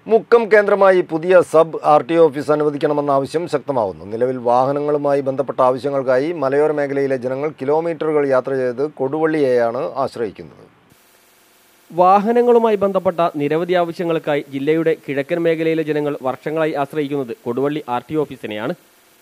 മുക്കം കേന്ദ്രമായി പുതിയ sub R T office അനുവദിക്കണമെന്ന ആവശ്യം ശക്തമാവുന്നു നിലവിൽ വാഹനങ്ങളുമായി ബന്ധപ്പെട്ട ആവശ്യങ്ങൾക്കായി മലയോര മേഖലയിലെ ജനങ്ങൾ കിലോമീറ്ററുകൾ യാത്ര ചെയ്ത് കൊടുവള്ളിയെയാണ് ആശ്രയിക്കുന്നത് വാഹനങ്ങളുമായി ബന്ധപ്പെട്ട നിരവധി ആവശ്യങ്ങൾക്കായി ജില്ലയുടെ കിഴക്കൻ മേഖലയിലെ ജനങ്ങൾ വർഷങ്ങളായി ആശ്രയിക്കുന്നത് കൊടുവള്ളി ആർ ടി ഓഫീസിനെയാണ്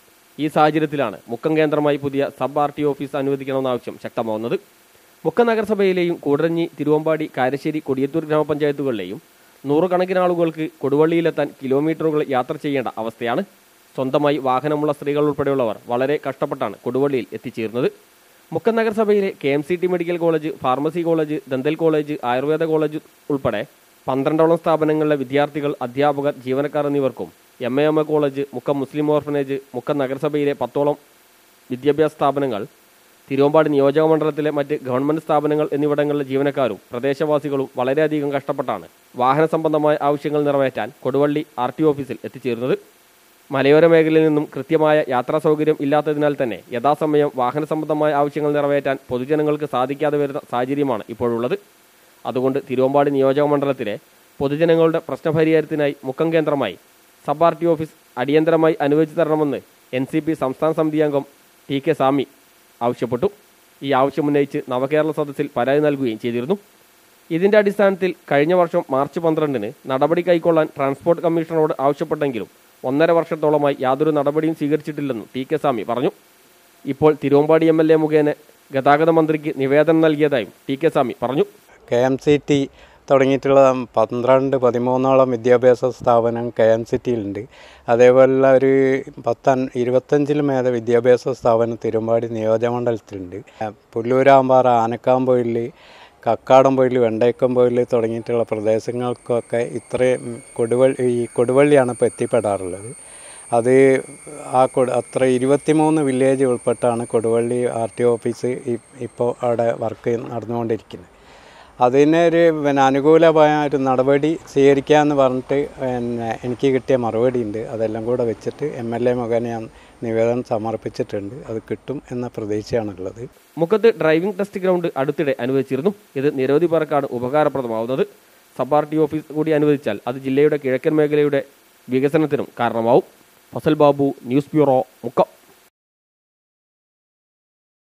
ഈ സാഹചര്യത്തിലാണ് മുക്കം കേന്ദ്രമായി പുതിയ സബ് ആർ ടി ഓഫീസ് അനുവദിക്കണമെന്ന ആവശ്യം ശക്തമാവുന്നത് മുക്കം നഗരസഭയിലെയും കൂടരഞ്ഞി തിരുവമ്പാടി കാരശ്ശേരി കൊടിയത്തൂർ ഗ്രാമപഞ്ചായത്തുകളിലെയും നൂറുകണക്കിന് ആളുകൾക്ക് കൊടുവള്ളിയിലെത്താൻ കിലോമീറ്ററുകൾ യാത്ര ചെയ്യേണ്ട അവസ്ഥയാണ് സ്വന്തമായി വാഹനമുള്ള സ്ത്രീകൾ ഉൾപ്പെടെയുള്ളവർ വളരെ കഷ്ടപ്പെട്ടാണ് കൊടുവള്ളിയിൽ എത്തിച്ചേരുന്നത് മുക്കം നഗരസഭയിലെ K M C T medical college pharmacy college dental college Ayurveda college ഉൾപ്പെടെ പന്ത്രണ്ടോളം സ്ഥാപനങ്ങളിലെ വിദ്യാർത്ഥികൾ അധ്യാപകർ ജീവനക്കാർ എന്നിവർക്കും M A M A college Mukkam Muslim orphanage Mukkam നഗരസഭയിലെ പത്തോളം വിദ്യാഭ്യാസ സ്ഥാപനങ്ങൾ തിരുവമ്പാടി നിയോജക മണ്ഡലത്തിലെ മറ്റ് ഗവൺമെന്റ് സ്ഥാപനങ്ങൾ എന്നിവിടങ്ങളിലെ ജീവനക്കാരും പ്രദേശവാസികളും വളരെയധികം കഷ്ടപ്പെട്ടാണ് വാഹന സംബന്ധമായ ആവശ്യങ്ങൾ നിറവേറ്റാൻ കൊടുവള്ളി ആർ ടി ഓഫീസിൽ എത്തിച്ചേരുന്നത് മലയോര മേഖലയിൽ നിന്നും കൃത്യമായ യാത്രാ സൗകര്യം ഇല്ലാത്തതിനാൽ തന്നെ യഥാസമയം വാഹന സംബന്ധമായ ആവശ്യങ്ങൾ നിറവേറ്റാൻ പൊതുജനങ്ങൾക്ക് സാധിക്കാതെ വരുന്ന സാഹചര്യമാണ് ഇപ്പോഴുള്ളത് അതുകൊണ്ട് തിരുവമ്പാടി നിയോജക മണ്ഡലത്തിലെ പൊതുജനങ്ങളുടെ പ്രശ്നപരിഹാരത്തിനായി മുക്കം കേന്ദ്രമായി സബ് ആർ ടി ഓഫീസ് അടിയന്തരമായി അനുവദിച്ചു തരണമെന്ന് എൻ സി പി സംസ്ഥാന സമിതി അംഗം ടി കെ സാമി ആവശ്യപ്പെട്ടു ഈ ആവശ്യമുന്നയിച്ച് നവകേരള സദസ്സിൽ പരാതി നൽകുകയും ചെയ്തിരുന്നു ഇതിന്റെ അടിസ്ഥാനത്തിൽ കഴിഞ്ഞ വർഷം മാർച്ച് പന്ത്രണ്ടിന് നടപടി കൈക്കൊള്ളാൻ ട്രാൻസ്പോർട്ട് കമ്മീഷണറോട് ആവശ്യപ്പെട്ടെങ്കിലും ഒന്നര വർഷത്തോളമായി യാതൊരു നടപടിയും സ്വീകരിച്ചിട്ടില്ലെന്നും ടി കെ സ്വാമി പറഞ്ഞു ഇപ്പോൾ തിരുവമ്പാടി എം എൽ എ മുഖേന ഗതാഗത മന്ത്രിക്ക് നിവേദനം നൽകിയതായും ടി കെ സ്വാമി പറഞ്ഞു കെ എം സി ടി തുടങ്ങിയിട്ടുള്ള പന്ത്രണ്ട് പതിമൂന്നോളം വിദ്യാഭ്യാസ സ്ഥാപനം കെ എം സി ടിയിലുണ്ട് അതേപോലെ ഒരു പത്ത ഇരുപത്തഞ്ചിൽ മേലെ വിദ്യാഭ്യാസ സ്ഥാപനം തിരുമ്പാടി നിയോജകമണ്ഡലത്തിലുണ്ട് പുല്ലൂരാമ്പാറ ആനക്കാമ്പൊയിൽ കക്കാടംപൊയിൽ വെണ്ടയക്കമ്പൊയിൽ തുടങ്ങിയിട്ടുള്ള പ്രദേശങ്ങൾക്കൊക്കെ ഇത്രയും കൊടുവള്ളി ഈ കൊടുവള്ളിയാണ് ഇപ്പോൾ എത്തിപ്പെടാറുള്ളത് അത് ആ കൊടു അത്ര ഇരുപത്തിമൂന്ന് വില്ലേജ് ഉൾപ്പെട്ടാണ് കൊടുവള്ളി ആർ ടി ഓഫീസ് ഇപ്പോൾ അവിടെ വർക്ക് നടന്നുകൊണ്ടിരിക്കുന്നത് അതിനൊരു പിന്നെ അനുകൂലമായ ഒരു നടപടി സ്വീകരിക്കാമെന്ന് പറഞ്ഞിട്ട് പിന്നെ എനിക്ക് കിട്ടിയ മറുപടി ഉണ്ട് അതെല്ലാം കൂടെ വെച്ചിട്ട് എം എൽ എ മുഖേന ഞാൻ നിവേദനം സമർപ്പിച്ചിട്ടുണ്ട് അത് കിട്ടും എന്ന പ്രതീക്ഷയാണുള്ളത് മുഖത്ത് ഡ്രൈവിംഗ് ടെസ്റ്റ് ഗ്രൗണ്ട് അടുത്തിടെ അനുവദിച്ചിരുന്നു ഇത് നിരവധി പേർക്കാണ് ഉപകാരപ്രദമാവുന്നത് സബ് ആർ ടി ഓഫീസ് കൂടി അനുവദിച്ചാൽ അത് ജില്ലയുടെ കിഴക്കൻ മേഖലയുടെ വികസനത്തിനും കാരണമാവും ഫസൽ ബാബു ന്യൂസ് ബ്യൂറോ മുക്കം